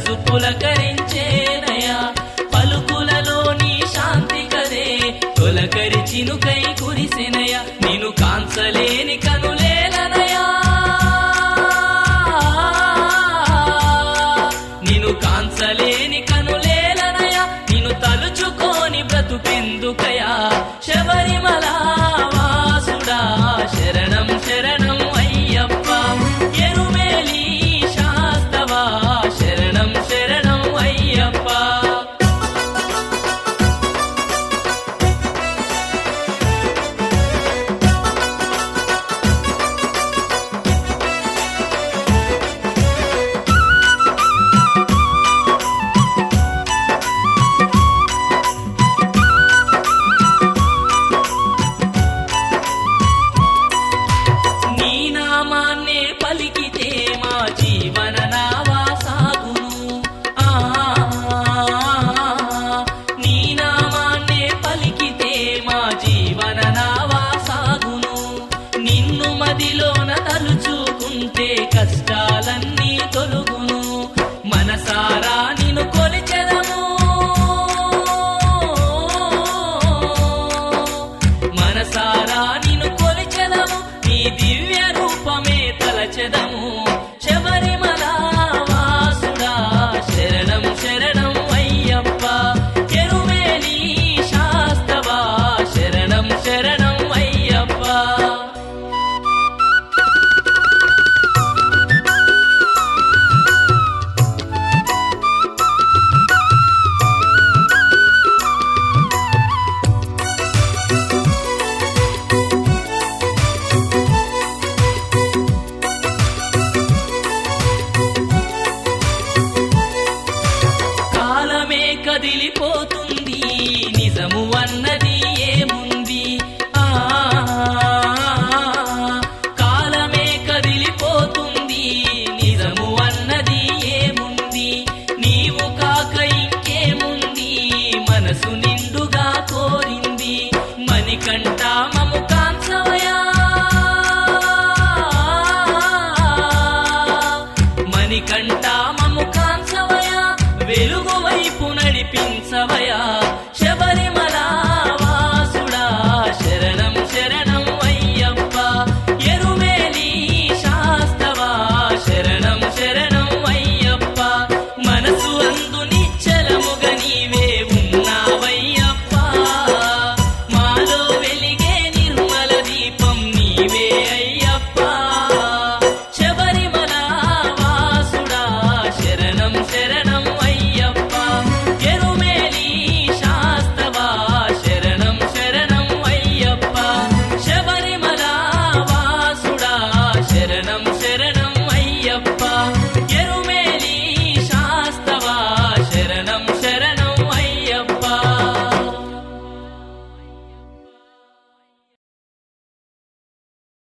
మనసు పులకరించేనయా పలుకులలోని శాంతి కదే తొలకరి చినుకై కురిసెనయా నిన్ను కాంచలేని కనులేలనయా నిన్ను కాంచలేని కనులేలనయా నిన్ను తలుచుకోని బ్రతుకెందుకయా శబరిమల వాసుడా శరణం శరణం అయ్యప్ప ఎరుమేలి శాస్తవా శరణం శరణం అయ్యప్ప నీ నామాన్నే పలికితే మా జీవన నావా సాగును ఆ, నీ నామాన్నే పలికితే మా జీవన నావా సాగును నిన్ను మదిలోన తలుచుకుంటే కష్టాలన్నీ తొలుగును మనసారా నిన్ను కొలిచెదము మనసారా నిన్ను కొలిచెదము నీ దివ్య రూపమే తలచెదము శబరిమల వాసుడా శరణం శరణం అయ్యప్ప ఎరుమేలి శాస్తవా శరణం శరణం అయ్యప్ప కాలమే కదిలిపోతుంది నిజము అన్నది ఏముంది ఆ కాలమే కదిలిపోతుంది నిజము అన్నది ఏముంది నీవు కాక ఇంకేముంది మనసు నిండుగా కోరింది మణికంఠ మము కాంసవయా మణికంఠ మము కాంసవయా వెలుగు వైపు నడిపించవయా